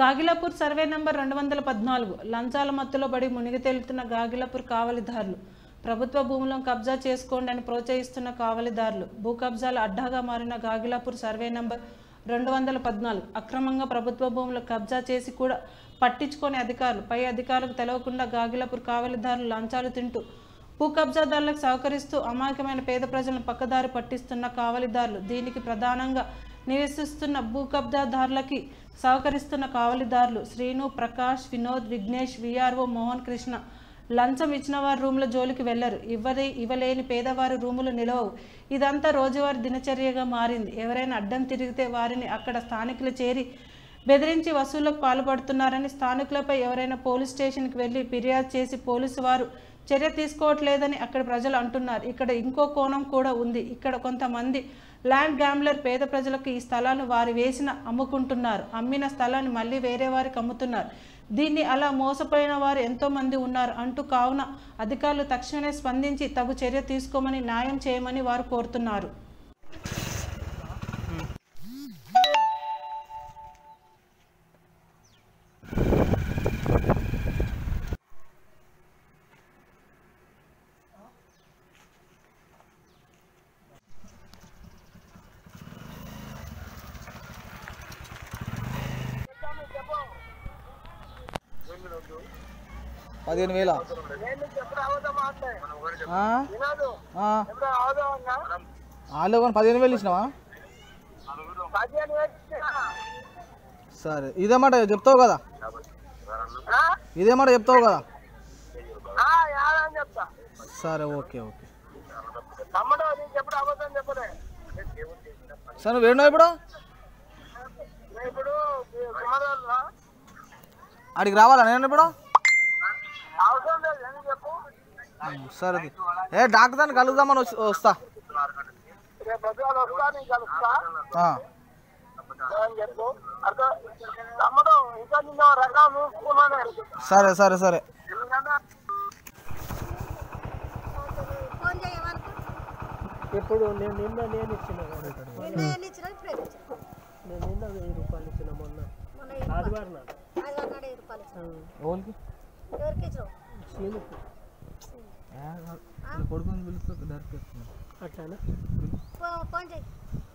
Gagillapur survey number రెండు వందల పద్నాలుగు లంచాల మత్తులో పడి మునిగి తేలుతున్న గాగిలాపూర్ కావలిదారులు ప్రభుత్వ భూములను కబ్జా చేసుకోండి అని ప్రోత్సహిస్తున్న కావలిదారులు భూ కబ్జాల అడ్డాగా మారిన గాగిలాపూర్ సర్వే నంబర్ రెండు వందల పద్నాలుగు అక్రమంగా ప్రభుత్వ భూములు కబ్జా చేసి కూడా పట్టించుకొని అధికారులు పై అధికారులకు తెలవకుండా గాగిలాపూర్ కావలిదారులు లంచాలు తింటూ భూ కబ్జాదారులకు సహకరిస్తూ అమాయకమైన పేద ప్రజలను పక్కదారి పట్టిస్తున్న కావలిదారులు దీనికి ప్రధానంగా నివసిస్తున్న భూ కబ్జాదారులకి సహకరిస్తున్న కావలిదారులు శ్రీను ప్రకాష్ వినోద్ విఘ్నేష్ విఆర్ఓ మోహన్ కృష్ణ లంచం ఇచ్చిన వారి రూముల జోలికి వెళ్లరు ఇవ్వదే ఇవ్వలేని పేదవారి రూములు నిలవవు ఇదంతా రోజువారీ దినచర్యగా మారింది ఎవరైనా అడ్డం తిరిగితే వారిని అక్కడ స్థానికులు చేరి బెదిరించి వసూళ్లకు పాల్పడుతున్నారని స్థానికులపై ఎవరైనా పోలీస్ స్టేషన్కి వెళ్లి ఫిర్యాదు చేసి పోలీసు వారు చర్య తీసుకోవట్లేదని అక్కడ ప్రజలు అంటున్నారు ఇక్కడ ఇంకో కోణం కూడా ఉంది ఇక్కడ కొంతమంది ల్యాండ్ గ్యాంబ్లర్ పేద ప్రజలకు ఈ స్థలాన్ని వారు వేసిన అమ్ముకుంటున్నారు అమ్మిన స్థలాన్ని మళ్ళీ వేరే వారికి అమ్ముతున్నారు దీన్ని అలా మోసపోయిన వారు ఎంతో మంది ఉన్నారు అంటూ కావున అధికారులు తక్షణమే స్పందించి తగు చర్య తీసుకోమని న్యాయం చేయమని వారు కోరుతున్నారు పదిహేను వేల వాళ్ళు కానీ పదిహేను వేలు ఇచ్చినావా సరే ఇదేమాట చెప్తావు కదా ఇదేమాట చెప్తావు కదా సరే ఓకే ఓకే సరే నువ్వు వేడినావు ఇప్పుడు ఇప్పుడు కుమారాలు అడిగి రావాలా నేను ఇప్పుడు అవసరం లేదు ఎందుకు చెప్పు సరే ఏ డాక్టర్ దాన్ని కలుద్దామని వచ్చి- వస్తా రేపు పొద్దుగాల వస్తా నీకు కలుస్తా ఆ, అని చెప్పు అర్థం తమ్ముడు ఇంకా నిన్న రకం చూసుకున్నాను సరే సరే సరే ఎందుకంటే ఎప్పుడు నేను నిన్న నేను ఇచ్చిన నిన్న ఎన్ని ఇచ్చినావు? ఇప్పుడే ఇచ్చినావు. నేను నిన్న వెయ్యి రూపాయలు ఇచ్చిన మొన్న మొన్న వెయ్యి ఆదివారం నాడు ఆదివారం నాడు వెయ్యి రూపాయలు ఇచ్చినావు. ఎవరికి ఎవరికి ఇచ్చినావు? శీనుకు కొడుకుని పిలుస్తే డైరెక్ట్ అట్లానా ఫో- ఫోన్ చేయి